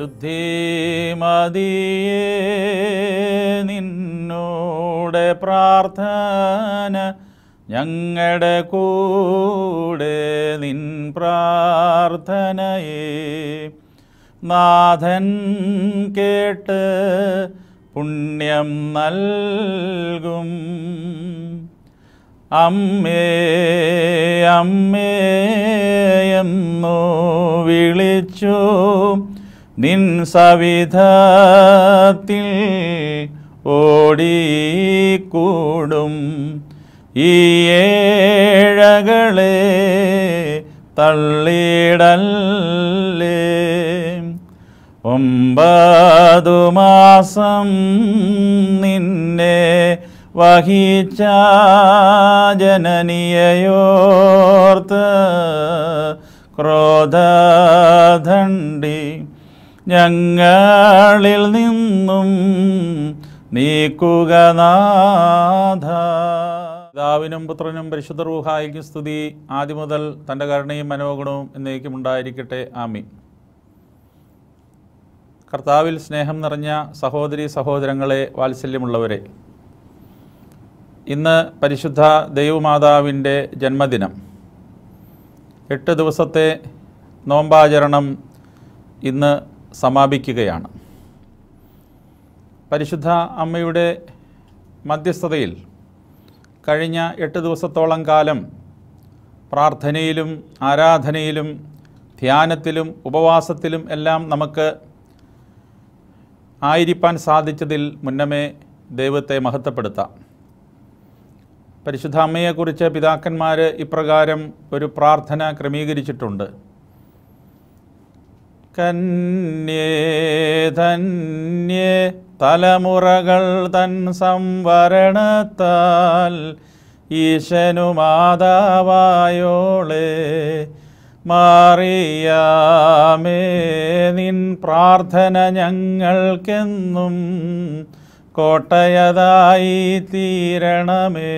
ശുദ്ധിമതിയേ നിന്നോടെ പ്രാർത്ഥന ഞങ്ങളുടെ കൂടെ നിൻ പ്രാർത്ഥനയെ നാഥൻ കേട്ട് പുണ്യം നൽകും അമ്മേ അമ്മേ എന്നോ വിളിച്ചു നിൻ സവിധത്തിൽ ഓടിക്കൂടും ഈ ഏഴകളെ തള്ളിടല്ലേ ഒമ്പതു മാസം നിന്നെ വഹിച്ച ജനനിയയോർത്ത് ക്രോധദണ്ഡി ഞങ്ങളിൽ നിന്നും നീക്കുക നാഥ പിതാവിനും പുത്രനും പരിശുദ്ധ റൂഹായിക്കും സ്തുതി ആദ്യം മുതൽ തൻ്റെ കരുണയും മനോഗുണവും എന്നേക്കും ഉണ്ടായിരിക്കട്ടെ ആമി കർത്താവിൽ സ്നേഹം നിറഞ്ഞ സഹോദരി സഹോദരങ്ങളെ വാത്സല്യമുള്ളവരെ ഇന്ന് പരിശുദ്ധ ദൈവമാതാവിൻ്റെ ജന്മദിനം എട്ട് ദിവസത്തെ നോമ്പാചരണം ഇന്ന് സമാപിക്കുകയാണ് പരിശുദ്ധ അമ്മയുടെ മധ്യസ്ഥതയിൽ കഴിഞ്ഞ എട്ട് ദിവസത്തോളം കാലം പ്രാർത്ഥനയിലും ആരാധനയിലും ധ്യാനത്തിലും ഉപവാസത്തിലും എല്ലാം നമുക്ക് ആയിരിക്കാൻ സാധിച്ചതിൽ മുന്നമേ ദൈവത്തെ മഹത്വപ്പെടുത്താം പരിശുദ്ധ അമ്മയെക്കുറിച്ച് പിതാക്കന്മാർ ഇപ്രകാരം ഒരു പ്രാർത്ഥന ക്രമീകരിച്ചിട്ടുണ്ട് കന്യേ ധന്യേ തലമുറകൾ തൻ സംവരണത്താൽ ഈശനു മാതാവായോളെ മാറിയാമേ നിൻ പ്രാർത്ഥന ഞങ്ങൾക്കെന്നും കോട്ടയതായി തീരണമേ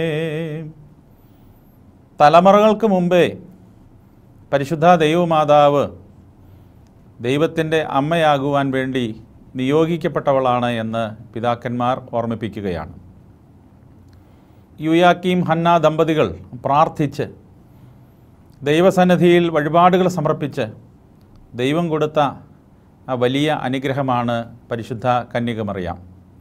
തലമുറകൾക്ക് മുമ്പേ പരിശുദ്ധ ദൈവമാതാവ് ദൈവത്തിൻ്റെ അമ്മയാകുവാൻ വേണ്ടി നിയോഗിക്കപ്പെട്ടവളാണ് എന്ന് പിതാക്കന്മാർ ഓർമ്മിപ്പിക്കുകയാണ് യുയാക്കീം ഹന്ന ദമ്പതികൾ പ്രാർത്ഥിച്ച് ദൈവസന്നിധിയിൽ വഴിപാടുകൾ സമർപ്പിച്ച് ദൈവം കൊടുത്ത ആ വലിയ അനുഗ്രഹമാണ് പരിശുദ്ധ കന്യകമറിയാം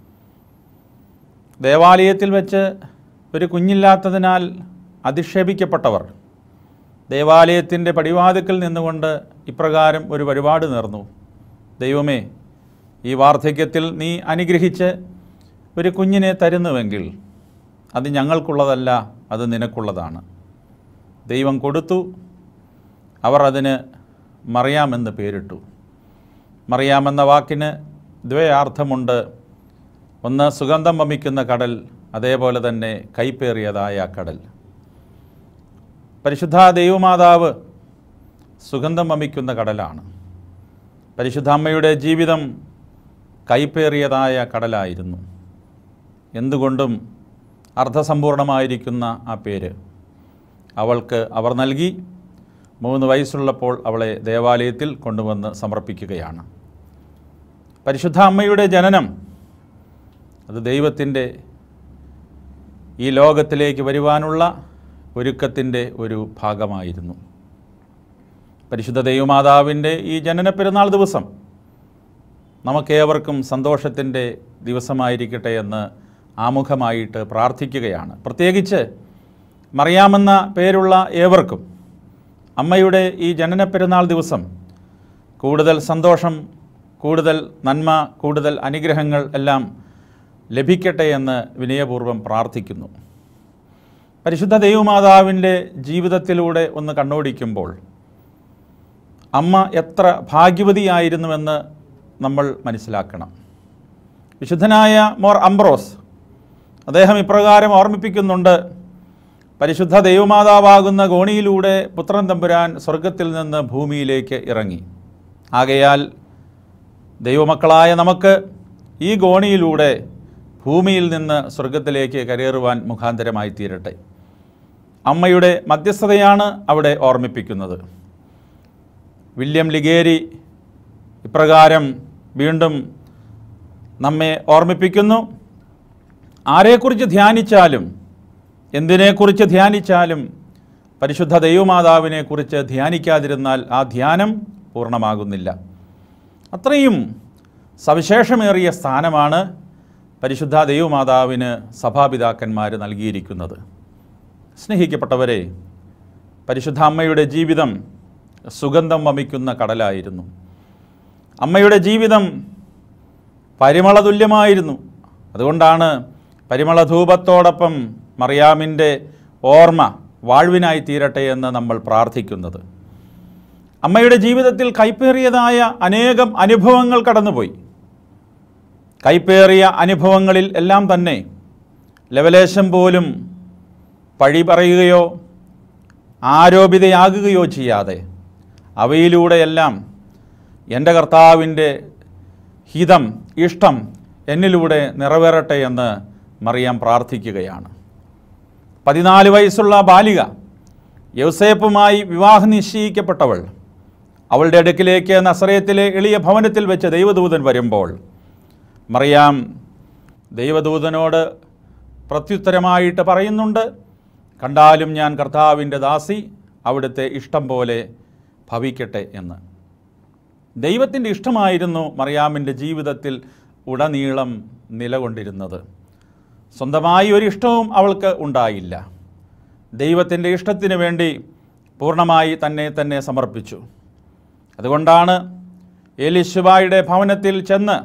ദേവാലയത്തിൽ വെച്ച് ഒരു കുഞ്ഞില്ലാത്തതിനാൽ അധിക്ഷേപിക്കപ്പെട്ടവർ ദേവാലയത്തിൻ്റെ പടിവാതിക്കൽ നിന്നുകൊണ്ട് ഇപ്രകാരം ഒരു വഴിപാട് നേർന്നു ദൈവമേ ഈ വാർദ്ധക്യത്തിൽ നീ അനുഗ്രഹിച്ച് ഒരു കുഞ്ഞിനെ തരുന്നുവെങ്കിൽ അത് ഞങ്ങൾക്കുള്ളതല്ല അത് നിനക്കുള്ളതാണ് ദൈവം കൊടുത്തു അവർ അതിന് മറിയാമെന്ന് പേരിട്ടു മറിയാമെന്ന വാക്കിന് ദ്വയാർത്ഥമുണ്ട് ഒന്ന് സുഗന്ധം വമിക്കുന്ന കടൽ അതേപോലെ തന്നെ കൈപ്പേറിയതായ കടൽ പരിശുദ്ധ ദൈവമാതാവ് സുഗന്ധം വമിക്കുന്ന കടലാണ് പരിശുദ്ധ അമ്മയുടെ ജീവിതം കൈപ്പേറിയതായ കടലായിരുന്നു എന്തുകൊണ്ടും അർത്ഥസമ്പൂർണമായിരിക്കുന്ന ആ പേര് അവൾക്ക് അവർ നൽകി മൂന്ന് വയസ്സുള്ളപ്പോൾ അവളെ ദേവാലയത്തിൽ കൊണ്ടുവന്ന് സമർപ്പിക്കുകയാണ് പരിശുദ്ധ അമ്മയുടെ ജനനം അത് ദൈവത്തിൻ്റെ ഈ ലോകത്തിലേക്ക് വരുവാനുള്ള ഒരുക്കത്തിൻ്റെ ഒരു ഭാഗമായിരുന്നു പരിശുദ്ധ ദൈവമാതാവിൻ്റെ ഈ ജനന പെരുന്നാൾ ദിവസം നമുക്കേവർക്കും സന്തോഷത്തിൻ്റെ ദിവസമായിരിക്കട്ടെ എന്ന് ആമുഖമായിട്ട് പ്രാർത്ഥിക്കുകയാണ് പ്രത്യേകിച്ച് മറിയാമെന്ന പേരുള്ള ഏവർക്കും അമ്മയുടെ ഈ ജനന പെരുന്നാൾ ദിവസം കൂടുതൽ സന്തോഷം കൂടുതൽ നന്മ കൂടുതൽ അനുഗ്രഹങ്ങൾ എല്ലാം ലഭിക്കട്ടെ എന്ന് വിനയപൂർവ്വം പ്രാർത്ഥിക്കുന്നു പരിശുദ്ധ ദൈവമാതാവിൻ്റെ ജീവിതത്തിലൂടെ ഒന്ന് കണ്ണോടിക്കുമ്പോൾ അമ്മ എത്ര ഭാഗ്യവതിയായിരുന്നുവെന്ന് നമ്മൾ മനസ്സിലാക്കണം വിശുദ്ധനായ മോർ അംബ്രോസ് അദ്ദേഹം ഇപ്രകാരം ഓർമ്മിപ്പിക്കുന്നുണ്ട് പരിശുദ്ധ ദൈവമാതാവാകുന്ന ഗോണിയിലൂടെ പുത്രൻ തമ്പുരാൻ സ്വർഗത്തിൽ നിന്ന് ഭൂമിയിലേക്ക് ഇറങ്ങി ആകയാൽ ദൈവമക്കളായ നമുക്ക് ഈ ഗോണിയിലൂടെ ഭൂമിയിൽ നിന്ന് സ്വർഗത്തിലേക്ക് കരയേറുവാൻ മുഖാന്തരമായി തീരട്ടെ അമ്മയുടെ മധ്യസ്ഥതയാണ് അവിടെ ഓർമ്മിപ്പിക്കുന്നത് വില്യം ലിഗേരി ഇപ്രകാരം വീണ്ടും നമ്മെ ഓർമ്മിപ്പിക്കുന്നു ആരെക്കുറിച്ച് ധ്യാനിച്ചാലും എന്തിനെക്കുറിച്ച് ധ്യാനിച്ചാലും പരിശുദ്ധ ദൈവമാതാവിനെക്കുറിച്ച് ധ്യാനിക്കാതിരുന്നാൽ ആ ധ്യാനം പൂർണ്ണമാകുന്നില്ല അത്രയും സവിശേഷമേറിയ സ്ഥാനമാണ് പരിശുദ്ധ ദൈവമാതാവിന് സഭാപിതാക്കന്മാർ നൽകിയിരിക്കുന്നത് സ്നേഹിക്കപ്പെട്ടവരെ പരിശുദ്ധ അമ്മയുടെ ജീവിതം സുഗന്ധം വമിക്കുന്ന കടലായിരുന്നു അമ്മയുടെ ജീവിതം പരിമളതുല്യമായിരുന്നു അതുകൊണ്ടാണ് പരിമളധൂപത്തോടൊപ്പം മറിയാമിൻ്റെ ഓർമ്മ വാഴ്വിനായി തീരട്ടെ എന്ന് നമ്മൾ പ്രാർത്ഥിക്കുന്നത് അമ്മയുടെ ജീവിതത്തിൽ കൈപ്പേറിയതായ അനേകം അനുഭവങ്ങൾ കടന്നുപോയി കൈപ്പേറിയ അനുഭവങ്ങളിൽ എല്ലാം തന്നെ ലവലേശം പോലും പഴി പറയുകയോ ആരോപിതയാകുകയോ ചെയ്യാതെ അവയിലൂടെയെല്ലാം എൻ്റെ കർത്താവിൻ്റെ ഹിതം ഇഷ്ടം എന്നിലൂടെ നിറവേറട്ടെ എന്ന് മറിയാം പ്രാർത്ഥിക്കുകയാണ് പതിനാല് വയസ്സുള്ള ബാലിക യൗസേപ്പുമായി വിവാഹം നിശ്ചയിക്കപ്പെട്ടവൾ അവളുടെ അടുക്കിലേക്ക് നസറയത്തിലെ എളിയ ഭവനത്തിൽ വെച്ച് ദൈവദൂതൻ വരുമ്പോൾ മറിയാം ദൈവദൂതനോട് പ്രത്യുത്തരമായിട്ട് പറയുന്നുണ്ട് കണ്ടാലും ഞാൻ കർത്താവിൻ്റെ ദാസി അവിടുത്തെ ഇഷ്ടം പോലെ ഭവിക്കട്ടെ എന്ന് ദൈവത്തിൻ്റെ ഇഷ്ടമായിരുന്നു മറിയാമിൻ്റെ ജീവിതത്തിൽ ഉടനീളം നിലകൊണ്ടിരുന്നത് സ്വന്തമായി ഒരു ഇഷ്ടവും അവൾക്ക് ഉണ്ടായില്ല ദൈവത്തിൻ്റെ ഇഷ്ടത്തിന് വേണ്ടി പൂർണ്ണമായി തന്നെ തന്നെ സമർപ്പിച്ചു അതുകൊണ്ടാണ് ഏലിശുബായുടെ ഭവനത്തിൽ ചെന്ന്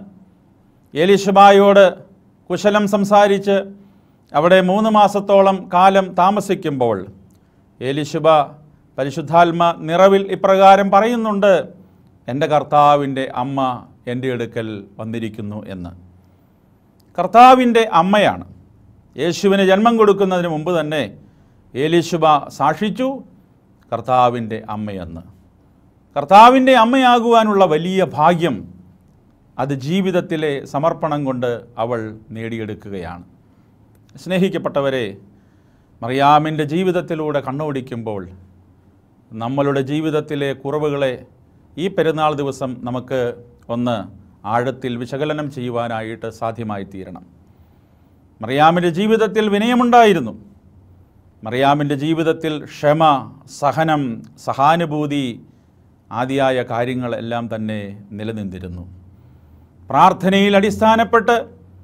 ഏലിശുബായോട് കുശലം സംസാരിച്ച് അവിടെ മൂന്ന് മാസത്തോളം കാലം താമസിക്കുമ്പോൾ ഏലിശുബ പരിശുദ്ധാത്മ നിറവിൽ ഇപ്രകാരം പറയുന്നുണ്ട് എൻ്റെ കർത്താവിൻ്റെ അമ്മ എൻ്റെ അടുക്കൽ വന്നിരിക്കുന്നു എന്ന് കർത്താവിൻ്റെ അമ്മയാണ് യേശുവിന് ജന്മം കൊടുക്കുന്നതിന് മുമ്പ് തന്നെ ഏലിശുബ സാക്ഷിച്ചു കർത്താവിൻ്റെ അമ്മയെന്ന് കർത്താവിൻ്റെ അമ്മയാകുവാനുള്ള വലിയ ഭാഗ്യം അത് ജീവിതത്തിലെ സമർപ്പണം കൊണ്ട് അവൾ നേടിയെടുക്കുകയാണ് സ്നേഹിക്കപ്പെട്ടവരെ മറിയാമിൻ്റെ ജീവിതത്തിലൂടെ കണ്ണോടിക്കുമ്പോൾ നമ്മളുടെ ജീവിതത്തിലെ കുറവുകളെ ഈ പെരുന്നാൾ ദിവസം നമുക്ക് ഒന്ന് ആഴത്തിൽ വിശകലനം ചെയ്യുവാനായിട്ട് സാധ്യമായി തീരണം മറിയാമിൻ്റെ ജീവിതത്തിൽ വിനയമുണ്ടായിരുന്നു മറിയാമിൻ്റെ ജീവിതത്തിൽ ക്ഷമ സഹനം സഹാനുഭൂതി ആദിയായ കാര്യങ്ങളെല്ലാം തന്നെ നിലനിന്നിരുന്നു പ്രാർത്ഥനയിൽ അടിസ്ഥാനപ്പെട്ട്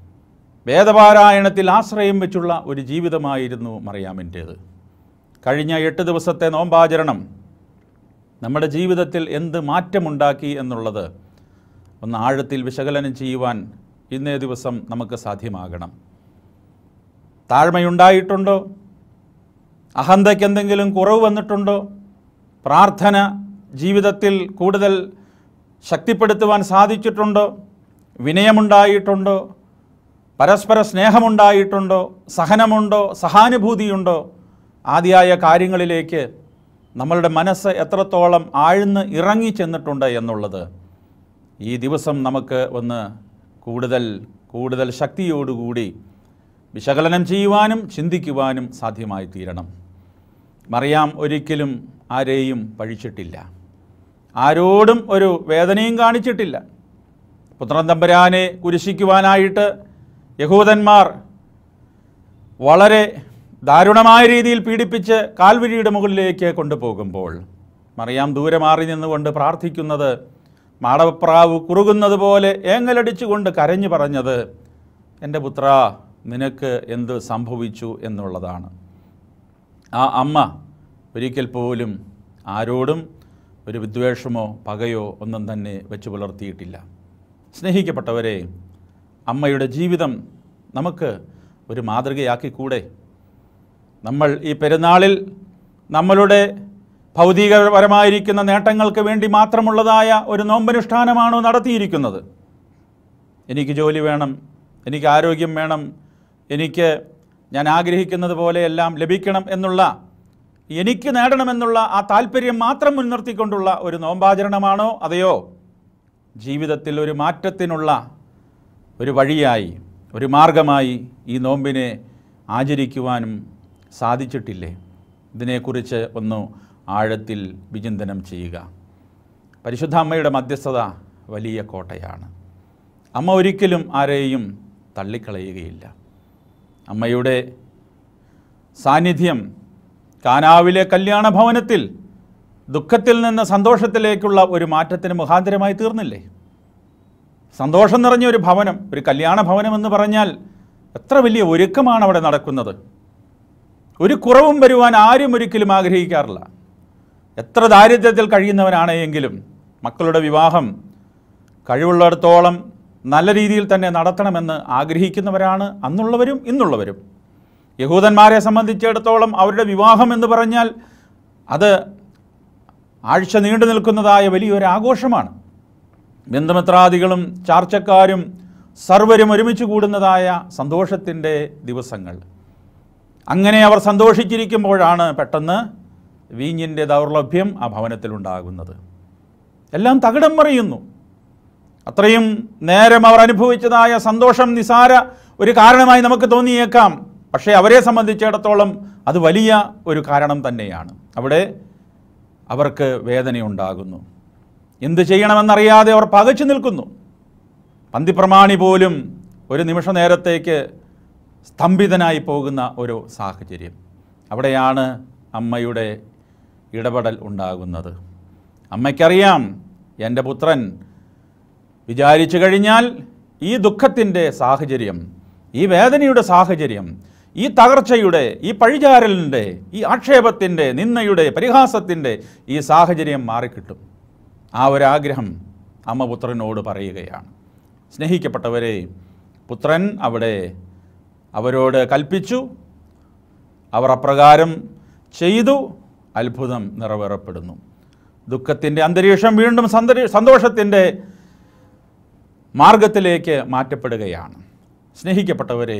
വേദപാരായണത്തിൽ ആശ്രയം വെച്ചുള്ള ഒരു ജീവിതമായിരുന്നു മറിയാമിൻ്റേത് കഴിഞ്ഞ എട്ട് ദിവസത്തെ നോമ്പാചരണം നമ്മുടെ ജീവിതത്തിൽ എന്ത് മാറ്റമുണ്ടാക്കി എന്നുള്ളത് ഒന്ന് ആഴത്തിൽ വിശകലനം ചെയ്യുവാൻ ഇന്നേ ദിവസം നമുക്ക് സാധ്യമാകണം താഴ്മയുണ്ടായിട്ടുണ്ടോ അഹന്തയ്ക്ക് എന്തെങ്കിലും കുറവ് വന്നിട്ടുണ്ടോ പ്രാർത്ഥന ജീവിതത്തിൽ കൂടുതൽ ശക്തിപ്പെടുത്തുവാൻ സാധിച്ചിട്ടുണ്ടോ വിനയമുണ്ടായിട്ടുണ്ടോ പരസ്പര സ്നേഹമുണ്ടായിട്ടുണ്ടോ സഹനമുണ്ടോ സഹാനുഭൂതിയുണ്ടോ ആദിയായ കാര്യങ്ങളിലേക്ക് നമ്മളുടെ മനസ്സ് എത്രത്തോളം ആഴ്ന്ന് ഇറങ്ങി ചെന്നിട്ടുണ്ട് എന്നുള്ളത് ഈ ദിവസം നമുക്ക് ഒന്ന് കൂടുതൽ കൂടുതൽ ശക്തിയോടുകൂടി വിശകലനം ചെയ്യുവാനും ചിന്തിക്കുവാനും സാധ്യമായി തീരണം മറിയാം ഒരിക്കലും ആരെയും പഴിച്ചിട്ടില്ല ആരോടും ഒരു വേദനയും കാണിച്ചിട്ടില്ല പുത്രൻ തമ്പുരാനെ കുരിശിക്കുവാനായിട്ട് യഹൂദന്മാർ വളരെ ദാരുണമായ രീതിയിൽ പീഡിപ്പിച്ച് കാൽവഴിയുടെ മുകളിലേക്ക് കൊണ്ടുപോകുമ്പോൾ മറിയാം ദൂരെ മാറി നിന്നുകൊണ്ട് പ്രാർത്ഥിക്കുന്നത് മാടവപ്രാവ് കുറുകുന്നത് പോലെ ഏങ്ങലടിച്ചുകൊണ്ട് കരഞ്ഞു പറഞ്ഞത് എൻ്റെ പുത്ര നിനക്ക് എന്ത് സംഭവിച്ചു എന്നുള്ളതാണ് ആ അമ്മ ഒരിക്കൽ പോലും ആരോടും ഒരു വിദ്വേഷമോ പകയോ ഒന്നും തന്നെ വെച്ച് പുലർത്തിയിട്ടില്ല സ്നേഹിക്കപ്പെട്ടവരെ അമ്മയുടെ ജീവിതം നമുക്ക് ഒരു മാതൃകയാക്കിക്കൂടെ നമ്മൾ ഈ പെരുന്നാളിൽ നമ്മളുടെ ഭൗതികപരമായിരിക്കുന്ന നേട്ടങ്ങൾക്ക് വേണ്ടി മാത്രമുള്ളതായ ഒരു നോമ്പനുഷ്ഠാനമാണോ നടത്തിയിരിക്കുന്നത് എനിക്ക് ജോലി വേണം എനിക്ക് ആരോഗ്യം വേണം എനിക്ക് ഞാൻ ആഗ്രഹിക്കുന്നത് പോലെ എല്ലാം ലഭിക്കണം എന്നുള്ള എനിക്ക് നേടണമെന്നുള്ള ആ താല്പര്യം മാത്രം മുൻനിർത്തിക്കൊണ്ടുള്ള ഒരു നോമ്പാചരണമാണോ അതെയോ ജീവിതത്തിൽ ഒരു മാറ്റത്തിനുള്ള ഒരു വഴിയായി ഒരു മാർഗമായി ഈ നോമ്പിനെ ആചരിക്കുവാനും സാധിച്ചിട്ടില്ലേ ഇതിനെക്കുറിച്ച് ഒന്ന് ആഴത്തിൽ വിചിന്തനം ചെയ്യുക പരിശുദ്ധ അമ്മയുടെ മധ്യസ്ഥത വലിയ കോട്ടയാണ് അമ്മ ഒരിക്കലും ആരെയും തള്ളിക്കളയുകയില്ല അമ്മയുടെ സാന്നിധ്യം കാനാവിലെ കല്യാണ ഭവനത്തിൽ ദുഃഖത്തിൽ നിന്ന് സന്തോഷത്തിലേക്കുള്ള ഒരു മാറ്റത്തിന് മുഖാന്തരമായി തീർന്നില്ലേ സന്തോഷം നിറഞ്ഞ ഒരു ഭവനം ഒരു കല്യാണ ഭവനം എന്ന് പറഞ്ഞാൽ എത്ര വലിയ ഒരുക്കമാണ് അവിടെ നടക്കുന്നത് ഒരു കുറവും വരുവാൻ ആരും ഒരിക്കലും ആഗ്രഹിക്കാറില്ല എത്ര ദാരിദ്ര്യത്തിൽ കഴിയുന്നവനാണെങ്കിലും മക്കളുടെ വിവാഹം കഴിവുള്ളിടത്തോളം നല്ല രീതിയിൽ തന്നെ നടത്തണമെന്ന് ആഗ്രഹിക്കുന്നവരാണ് അന്നുള്ളവരും ഇന്നുള്ളവരും യഹൂദന്മാരെ സംബന്ധിച്ചിടത്തോളം അവരുടെ വിവാഹം എന്ന് പറഞ്ഞാൽ അത് ആഴ്ച നീണ്ടു നിൽക്കുന്നതായ വലിയൊരു ആഘോഷമാണ് ബന്ധുമിത്രാദികളും ചാർച്ചക്കാരും സർവരും ഒരുമിച്ച് കൂടുന്നതായ സന്തോഷത്തിൻ്റെ ദിവസങ്ങൾ അങ്ങനെ അവർ സന്തോഷിച്ചിരിക്കുമ്പോഴാണ് പെട്ടെന്ന് വീഞ്ഞിൻ്റെ ദൗർലഭ്യം ആ ഭവനത്തിലുണ്ടാകുന്നത് എല്ലാം തകിടം മറിയുന്നു അത്രയും നേരം അവർ അനുഭവിച്ചതായ സന്തോഷം നിസാര ഒരു കാരണമായി നമുക്ക് തോന്നിയേക്കാം പക്ഷേ അവരെ സംബന്ധിച്ചിടത്തോളം അത് വലിയ ഒരു കാരണം തന്നെയാണ് അവിടെ അവർക്ക് വേദനയുണ്ടാകുന്നു എന്ത് ചെയ്യണമെന്നറിയാതെ അവർ പകച്ചു നിൽക്കുന്നു പന്തിപ്രമാണി പോലും ഒരു നിമിഷ നേരത്തേക്ക് സ്തംഭിതനായി പോകുന്ന ഒരു സാഹചര്യം അവിടെയാണ് അമ്മയുടെ ഇടപെടൽ ഉണ്ടാകുന്നത് അമ്മയ്ക്കറിയാം എൻ്റെ പുത്രൻ വിചാരിച്ചു കഴിഞ്ഞാൽ ഈ ദുഃഖത്തിൻ്റെ സാഹചര്യം ഈ വേദനയുടെ സാഹചര്യം ഈ തകർച്ചയുടെ ഈ പഴിചാരലിൻ്റെ ഈ ആക്ഷേപത്തിൻ്റെ നിന്നയുടെ പരിഹാസത്തിൻ്റെ ഈ സാഹചര്യം മാറിക്കിട്ടും ആ ഒരാഗ്രഹം അമ്മ പുത്രനോട് പറയുകയാണ് സ്നേഹിക്കപ്പെട്ടവരെ പുത്രൻ അവിടെ അവരോട് കൽപ്പിച്ചു അവർ അപ്രകാരം ചെയ്തു അത്ഭുതം നിറവേറപ്പെടുന്നു ദുഃഖത്തിൻ്റെ അന്തരീക്ഷം വീണ്ടും സന്തരി സന്തോഷത്തിൻ്റെ മാർഗത്തിലേക്ക് മാറ്റപ്പെടുകയാണ് സ്നേഹിക്കപ്പെട്ടവരെ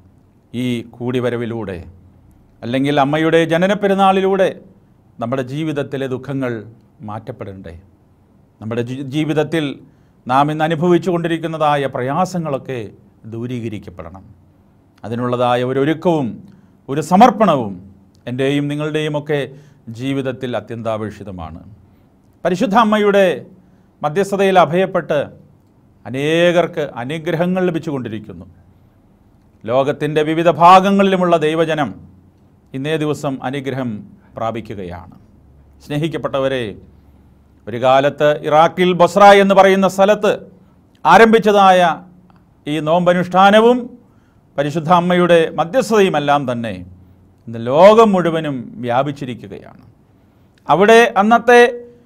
ഈ കൂടിവരവിലൂടെ അല്ലെങ്കിൽ അമ്മയുടെ ജനനപ്പെരുന്നാളിലൂടെ നമ്മുടെ ജീവിതത്തിലെ ദുഃഖങ്ങൾ മാറ്റപ്പെടണ്ടേ നമ്മുടെ ജീ- ജീവിതത്തിൽ നാം ഇന്ന് അനുഭവിച്ചു കൊണ്ടിരിക്കുന്നതായ പ്രയാസങ്ങളൊക്കെ ദൂരീകരിക്കപ്പെടണം അതിനുള്ളതായ ഒരു ഒരുക്കവും ഒരു സമർപ്പണവും എൻ്റെയും നിങ്ങളുടെയും ഒക്കെ ജീവിതത്തിൽ അത്യന്താപേക്ഷിതമാണ് പരിശുദ്ധ അമ്മയുടെ മധ്യസ്ഥതയിൽ അഭയപ്പെട്ട് അനേകർക്ക് അനുഗ്രഹങ്ങൾ ലഭിച്ചുകൊണ്ടിരിക്കുന്നു ലോകത്തിൻ്റെ വിവിധ ഭാഗങ്ങളിലുമുള്ള ദൈവജനം ഇന്നേ ദിവസം അനുഗ്രഹം പ്രാപിക്കുകയാണ് സ്നേഹിക്കപ്പെട്ടവരെ ഒരു കാലത്ത് ഇറാഖിൽ ബൊസ്ര എന്ന് പറയുന്ന സ്ഥലത്ത് ആരംഭിച്ചതായ ഈ നോമ്പനുഷ്ഠാനവും പരിശുദ്ധ അമ്മയുടെ മധ്യസ്ഥതയുമെല്ലാം തന്നെ ഇന്ന് ലോകം മുഴുവനും വ്യാപിച്ചിരിക്കുകയാണ് അവിടെ അന്നത്തെ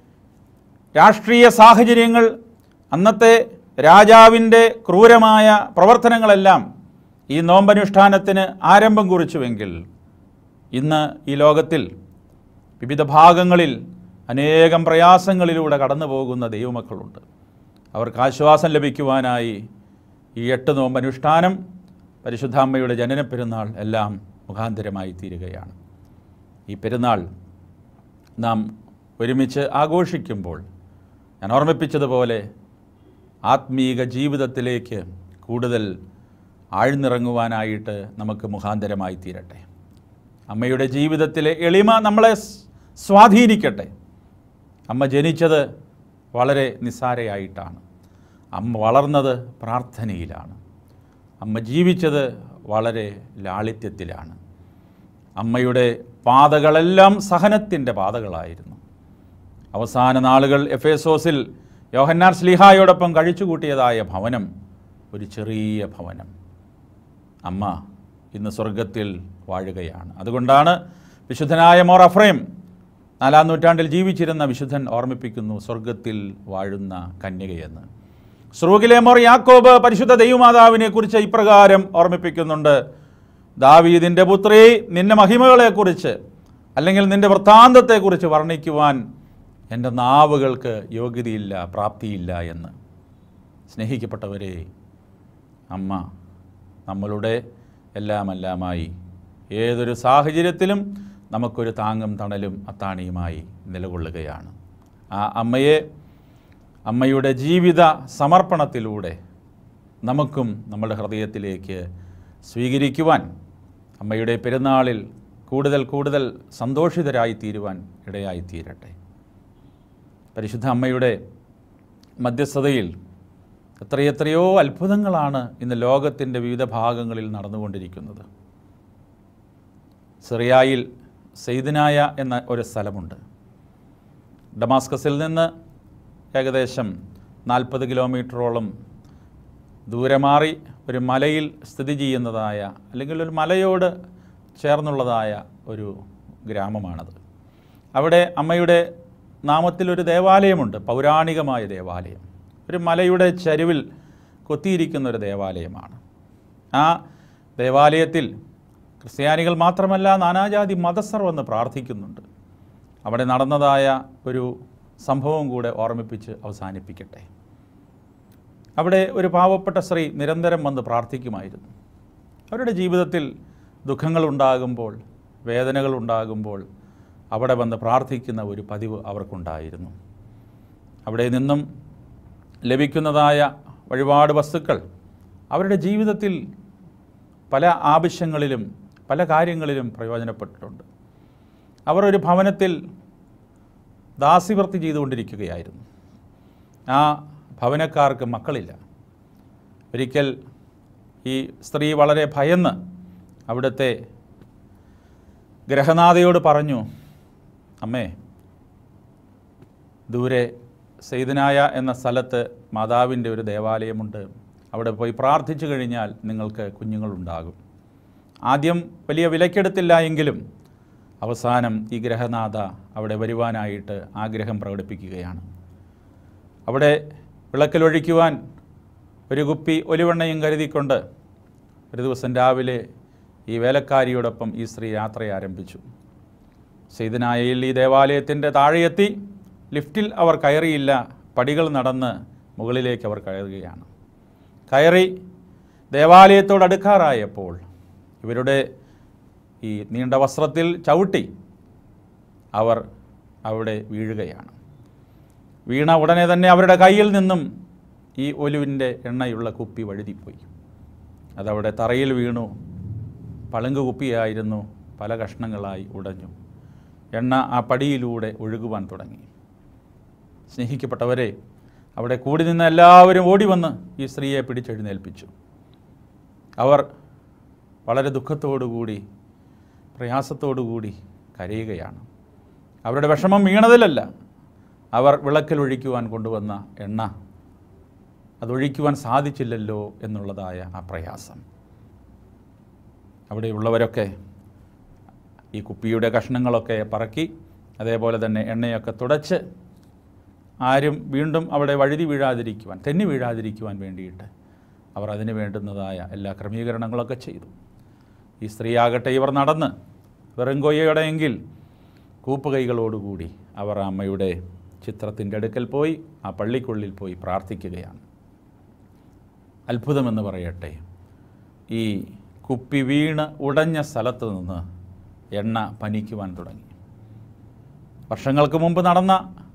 രാഷ്ട്രീയ സാഹചര്യങ്ങൾ അന്നത്തെ രാജാവിൻ്റെ ക്രൂരമായ പ്രവർത്തനങ്ങളെല്ലാം ഈ നോമ്പനുഷ്ഠാനത്തിന് ആരംഭം കുറിച്ചുവെങ്കിൽ ഇന്ന് ഈ ലോകത്തിൽ വിവിധ ഭാഗങ്ങളിൽ അനേകം പ്രയാസങ്ങളിലൂടെ കടന്നു പോകുന്ന ദൈവമക്കളുണ്ട് അവർക്ക് ആശ്വാസം ലഭിക്കുവാനായി ഈ എട്ട് നോമ്പനുഷ്ഠാനം പരിശുദ്ധാമ്മയുടെ ജനന പെരുന്നാൾ എല്ലാം മുഖാന്തരമായി തീരുകയാണ് ഈ പെരുന്നാൾ നാം ഒരുമിച്ച് ആഘോഷിക്കുമ്പോൾ ഞാൻ ഓർമ്മിപ്പിച്ചതുപോലെ ആത്മീക ജീവിതത്തിലേക്ക് കൂടുതൽ ആഴ്ന്നിറങ്ങുവാനായിട്ട് നമുക്ക് മുഖാന്തരമായി തീരട്ടെ അമ്മയുടെ ജീവിതത്തിലെ എളിമ നമ്മളെ സ് സ്വാധീനിക്കട്ടെ അമ്മ ജനിച്ചത് വളരെ നിസ്സാരയായിട്ടാണ് അമ്മ വളർന്നത് പ്രാർത്ഥനയിലാണ് അമ്മ ജീവിച്ചത് വളരെ ലാളിത്യത്തിലാണ് അമ്മയുടെ പാതകളെല്ലാം സഹനത്തിൻ്റെ പാതകളായിരുന്നു അവസാന നാളുകൾ എഫേസോസിൽ യോഹന്നാർ സ്ലിഹായോടൊപ്പം കഴിച്ചുകൂട്ടിയതായ ഭവനം ഒരു ചെറിയ ഭവനം അമ്മ ഇന്ന് സ്വർഗത്തിൽ വാഴുകയാണ് അതുകൊണ്ടാണ് വിശുദ്ധനായ മോർ അഫ്രൈം നാലാം നൂറ്റാണ്ടിൽ ജീവിച്ചിരുന്ന വിശുദ്ധൻ ഓർമ്മിപ്പിക്കുന്നു സ്വർഗത്തിൽ വാഴുന്ന കന്യകയെന്ന് സ്രൂഗിലെ മോർ യാക്കോബ് പരിശുദ്ധ ദൈവമാതാവിനെ കുറിച്ച് ഇപ്രകാരം ഓർമ്മിപ്പിക്കുന്നുണ്ട് ദാവീദിൻ്റെ പുത്രി നിന്റെ മഹിമകളെക്കുറിച്ച് അല്ലെങ്കിൽ നിന്റെ വൃത്താന്തത്തെക്കുറിച്ച് വർണ്ണിക്കുവാൻ എൻ്റെ നാവുകൾക്ക് യോഗ്യതയില്ല പ്രാപ്തിയില്ല എന്ന് സ്നേഹിക്കപ്പെട്ടവരെ അമ്മ നമ്മളുടെ എല്ലാമെല്ലാമായി ഏതൊരു സാഹചര്യത്തിലും നമുക്കൊരു താങ്ങും തണലും അത്താണിയുമായി നിലകൊള്ളുകയാണ് ആ അമ്മയെ അമ്മയുടെ ജീവിത സമർപ്പണത്തിലൂടെ നമുക്കും നമ്മുടെ ഹൃദയത്തിലേക്ക് സ്വീകരിക്കുവാൻ അമ്മയുടെ പെരുന്നാളിൽ കൂടുതൽ കൂടുതൽ സന്തോഷിതരായി തീരുവാൻ ഇടയായി തീരട്ടെ പരിശുദ്ധ അമ്മയുടെ മധ്യസ്ഥതയിൽ എത്രയെത്രയോ അത്ഭുതങ്ങളാണ് ഇന്ന് ലോകത്തിൻ്റെ വിവിധ ഭാഗങ്ങളിൽ നടന്നുകൊണ്ടിരിക്കുന്നത് സിറിയായിൽ സെയ്ദിനായ എന്ന ഒരു സ്ഥലമുണ്ട് ഡമാസ്കസിൽ നിന്ന് ഏകദേശം നാൽപ്പത് കിലോമീറ്ററോളം ദൂരെ മാറി ഒരു മലയിൽ സ്ഥിതി ചെയ്യുന്നതായ അല്ലെങ്കിൽ ഒരു മലയോട് ചേർന്നുള്ളതായ ഒരു ഗ്രാമമാണത് അവിടെ അമ്മയുടെ നാമത്തിലൊരു ദേവാലയമുണ്ട് പൗരാണികമായ ദേവാലയം ഒരു മലയുടെ ചരിവിൽ കൊത്തിയിരിക്കുന്ന ഒരു ദേവാലയമാണ് ആ ദേവാലയത്തിൽ ക്രിസ്ത്യാനികൾ മാത്രമല്ല നാനാജാതി മതസ്ഥർ വന്ന് പ്രാർത്ഥിക്കുന്നുണ്ട് അവിടെ നടന്നതായ ഒരു സംഭവം കൂടെ ഓർമ്മിപ്പിച്ച് അവസാനിപ്പിക്കട്ടെ അവിടെ ഒരു പാവപ്പെട്ട സ്ത്രീ നിരന്തരം വന്ന് പ്രാർത്ഥിക്കുമായിരുന്നു അവരുടെ ജീവിതത്തിൽ ദുഃഖങ്ങളുണ്ടാകുമ്പോൾ വേദനകളുണ്ടാകുമ്പോൾ അവിടെ വന്ന് പ്രാർത്ഥിക്കുന്ന ഒരു പതിവ് അവർക്കുണ്ടായിരുന്നു അവിടെ നിന്നും ലഭിക്കുന്നതായ വഴിപാട് വസ്തുക്കൾ അവരുടെ ജീവിതത്തിൽ പല ആവശ്യങ്ങളിലും പല കാര്യങ്ങളിലും പ്രയോജനപ്പെട്ടിട്ടുണ്ട് അവർ ഒരു ഭവനത്തിൽ ദാസിവൃത്തി ചെയ്തുകൊണ്ടിരിക്കുകയായിരുന്നു ആ ഭവനക്കാർക്ക് മക്കളില്ല ഒരിക്കൽ ഈ സ്ത്രീ വളരെ ഭയന്ന് അവിടുത്തെ ഗ്രഹനാഥയോട് പറഞ്ഞു അമ്മേ ദൂരെ സെയ്തനായ എന്ന സ്ഥലത്ത് മാതാവിൻ്റെ ഒരു ദേവാലയമുണ്ട് അവിടെ പോയി പ്രാർത്ഥിച്ചു കഴിഞ്ഞാൽ നിങ്ങൾക്ക് കുഞ്ഞുങ്ങളുണ്ടാകും ആദ്യം വലിയ വിലക്കെടുത്തില്ല എങ്കിലും അവസാനം ഈ ഗ്രഹനാഥ അവിടെ വരുവാനായിട്ട് ആഗ്രഹം പ്രകടിപ്പിക്കുകയാണ് അവിടെ വിളക്കിലൊഴിക്കുവാൻ ഒരു കുപ്പി ഒലിവെണ്ണയും കരുതിക്കൊണ്ട് ഒരു ദിവസം രാവിലെ ഈ വേലക്കാരിയോടൊപ്പം ഈ സ്ത്രീ യാത്ര ആരംഭിച്ചു സെയ്തനായയിൽ ഈ ദേവാലയത്തിൻ്റെ താഴെയെത്തി ലിഫ്റ്റിൽ അവർ കയറിയില്ല പടികൾ നടന്ന് മുകളിലേക്ക് അവർ കയറുകയാണ് കയറി ദേവാലയത്തോട് അടുക്കാറായപ്പോൾ ഇവരുടെ ഈ നീണ്ട വസ്ത്രത്തിൽ ചവിട്ടി അവർ അവിടെ വീഴുകയാണ് വീണ ഉടനെ തന്നെ അവരുടെ കയ്യിൽ നിന്നും ഈ ഒലുവിൻ്റെ എണ്ണയുള്ള കുപ്പി വഴുതിപ്പോയി അതവിടെ തറയിൽ വീണു പളുങ്ക് കുപ്പിയായിരുന്നു പല കഷ്ണങ്ങളായി ഉടഞ്ഞു എണ്ണ ആ പടിയിലൂടെ ഒഴുകുവാൻ തുടങ്ങി സ്നേഹിക്കപ്പെട്ടവരെ അവിടെ കൂടി നിന്ന് എല്ലാവരും ഓടി വന്ന് ഈ സ്ത്രീയെ പിടിച്ചെഴുന്നേൽപ്പിച്ചു അവർ വളരെ ദുഃഖത്തോടുകൂടി പ്രയാസത്തോടുകൂടി കരയുകയാണ് അവരുടെ വിഷമം വീണതിലല്ല അവർ വിളക്കിലൊഴിക്കുവാൻ കൊണ്ടുവന്ന എണ്ണ അതൊഴിക്കുവാൻ സാധിച്ചില്ലല്ലോ എന്നുള്ളതായ ആ പ്രയാസം അവിടെയുള്ളവരൊക്കെ ഈ കുപ്പിയുടെ കഷ്ണങ്ങളൊക്കെ പറക്കി അതേപോലെ തന്നെ എണ്ണയൊക്കെ തുടച്ച് ആരും വീണ്ടും അവിടെ വഴുതി വീഴാതിരിക്കുവാൻ തെന്നി വീഴാതിരിക്കുവാൻ വേണ്ടിയിട്ട് അവർ അതിന് വേണ്ടുന്നതായ എല്ലാ ക്രമീകരണങ്ങളൊക്കെ ചെയ്തു ഈ സ്ത്രീയാകട്ടെ ഇവർ നടന്ന് വെറുങ്കൊയ്യയോടെയെങ്കിൽ കൂപ്പുകൈകളോടുകൂടി അവർ ആ അമ്മയുടെ ചിത്രത്തിൻ്റെ അടുക്കൽ പോയി ആ പള്ളിക്കുള്ളിൽ പോയി പ്രാർത്ഥിക്കുകയാണ് അത്ഭുതമെന്ന് പറയട്ടെ ഈ കുപ്പി വീണ് ഉടഞ്ഞ സ്ഥലത്ത് നിന്ന് എണ്ണ പനിക്കുവാൻ തുടങ്ങി വർഷങ്ങൾക്ക് മുമ്പ് നടന്ന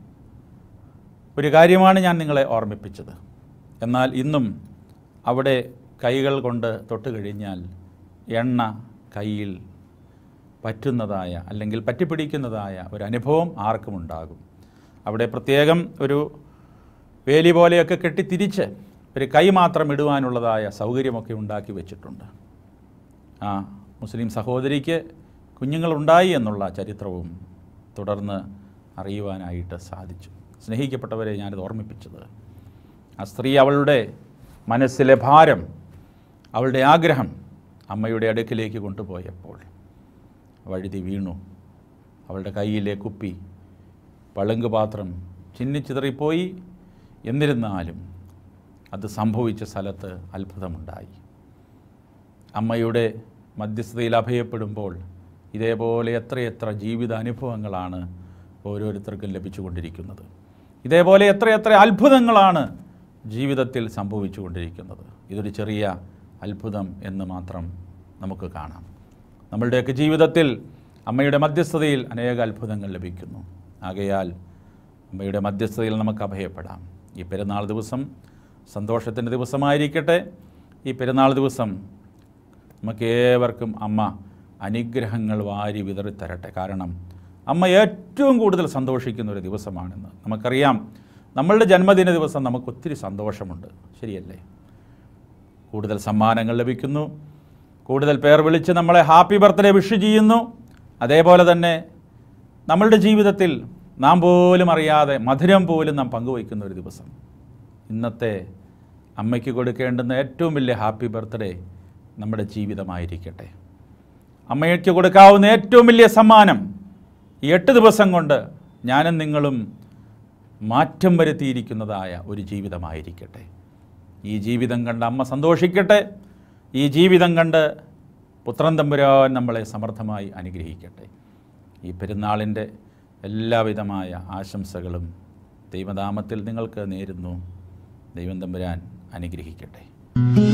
ഒരു കാര്യമാണ് ഞാൻ നിങ്ങളെ ഓർമ്മിപ്പിച്ചത് എന്നാൽ ഇന്നും അവിടെ കൈകൾ കൊണ്ട് തൊട്ട് കഴിഞ്ഞാൽ എണ്ണ കയ്യിൽ പറ്റുന്നതായ അല്ലെങ്കിൽ പറ്റിപ്പിടിക്കുന്നതായ ഒരു അനുഭവം ആർക്കും ഉണ്ടാകും അവിടെ പ്രത്യേകം ഒരു വേലി പോലെയൊക്കെ കെട്ടി തിരിച്ച് ഒരു കൈ മാത്രം ഇടുവാനുള്ളതായ സൗകര്യമൊക്കെ ഉണ്ടാക്കി വെച്ചിട്ടുണ്ട് ആ മുസ്ലിം സഹോദരിക്ക് കുഞ്ഞുങ്ങളുണ്ടായി എന്നുള്ള ചരിത്രവും തുടർന്ന് അറിയുവാനായിട്ട് സാധിച്ചു സ്നേഹിക്കപ്പെട്ടവരെ ഞാനിത് ഓർമ്മിപ്പിച്ചത് ആ സ്ത്രീ അവളുടെ മനസ്സിലെ ഭാരം അവളുടെ ആഗ്രഹം അമ്മയുടെ അടുക്കിലേക്ക് കൊണ്ടുപോയപ്പോൾ വഴുതി വീണു അവളുടെ കയ്യിലെ കുപ്പി പളുങ്ക് പാത്രം ചിന്നിച്ചിതറിപ്പോയി എന്നിരുന്നാലും അത് സംഭവിച്ച സ്ഥലത്ത് അത്ഭുതമുണ്ടായി അമ്മയുടെ മധ്യസ്ഥതയിൽ അഭയപ്പെടുമ്പോൾ ഇതേപോലെ എത്രയെത്ര ജീവിത അനുഭവങ്ങളാണ് ഓരോരുത്തർക്കും ലഭിച്ചുകൊണ്ടിരിക്കുന്നത് ഇതേപോലെ എത്രയെത്ര അത്ഭുതങ്ങളാണ് ജീവിതത്തിൽ സംഭവിച്ചുകൊണ്ടിരിക്കുന്നത് ഇതൊരു ചെറിയ അത്ഭുതം എന്ന് മാത്രം നമുക്ക് കാണാം നമ്മളുടെയൊക്കെ ജീവിതത്തിൽ അമ്മയുടെ മധ്യസ്ഥതയിൽ അനേക അത്ഭുതങ്ങൾ ലഭിക്കുന്നു ആകയാൽ അമ്മയുടെ മധ്യസ്ഥതയിൽ നമുക്ക് അഭയപ്പെടാം ഈ പെരുന്നാൾ ദിവസം സന്തോഷത്തിൻ്റെ ദിവസമായിരിക്കട്ടെ ഈ പെരുന്നാൾ ദിവസം നമുക്ക് ഏവർക്കും അമ്മ അനുഗ്രഹങ്ങൾ വാരി വിതറിത്തരട്ടെ കാരണം അമ്മ ഏറ്റവും കൂടുതൽ സന്തോഷിക്കുന്ന ഒരു ദിവസമാണെന്ന് നമുക്കറിയാം നമ്മളുടെ ജന്മദിന ദിവസം നമുക്ക് ഒത്തിരി സന്തോഷമുണ്ട് ശരിയല്ലേ കൂടുതൽ സമ്മാനങ്ങൾ ലഭിക്കുന്നു കൂടുതൽ പേർ വിളിച്ച് നമ്മളെ ഹാപ്പി ബർത്ത്ഡേ വിഷ് ചെയ്യുന്നു അതേപോലെ തന്നെ നമ്മളുടെ ജീവിതത്തിൽ നാം പോലും അറിയാതെ മധുരം പോലും നാം പങ്കുവയ്ക്കുന്ന ഒരു ദിവസം ഇന്നത്തെ അമ്മയ്ക്ക് കൊടുക്കേണ്ടുന്ന ഏറ്റവും വലിയ ഹാപ്പി ബർത്ത്ഡേ നമ്മുടെ ജീവിതമായിരിക്കട്ടെ അമ്മയ്ക്ക് കൊടുക്കാവുന്ന ഏറ്റവും വലിയ സമ്മാനം ഈ എട്ട് ദിവസം കൊണ്ട് ഞാനും നിങ്ങളും മാറ്റം വരുത്തിയിരിക്കുന്നതായ ഒരു ജീവിതമായിരിക്കട്ടെ ഈ ജീവിതം കണ്ട് അമ്മ സന്തോഷിക്കട്ടെ ഈ ജീവിതം കണ്ട് പുത്രൻ തമ്പുരാൻ നമ്മളെ സമർത്ഥമായി അനുഗ്രഹിക്കട്ടെ ഈ പെരുന്നാളിൻ്റെ എല്ലാവിധമായ ആശംസകളും ദൈവനാമത്തിൽ നിങ്ങൾക്ക് നേരുന്നു ദൈവം തമ്പുരാൻ അനുഗ്രഹിക്കട്ടെ